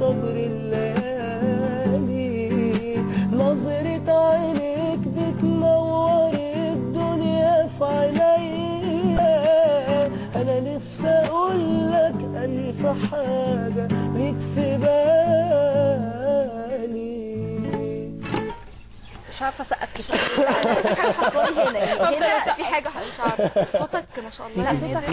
صبر الليالي نظرة عينيك بتنور الدنيا في عينيا انا نفسي اقول لك الف حاجة ليك في بالي مش عارفه اسقف كتير انا في حاجه حصلي هنا يعني هنا في حاجه مش عارفه صوتك ما شاء الله لا صوتك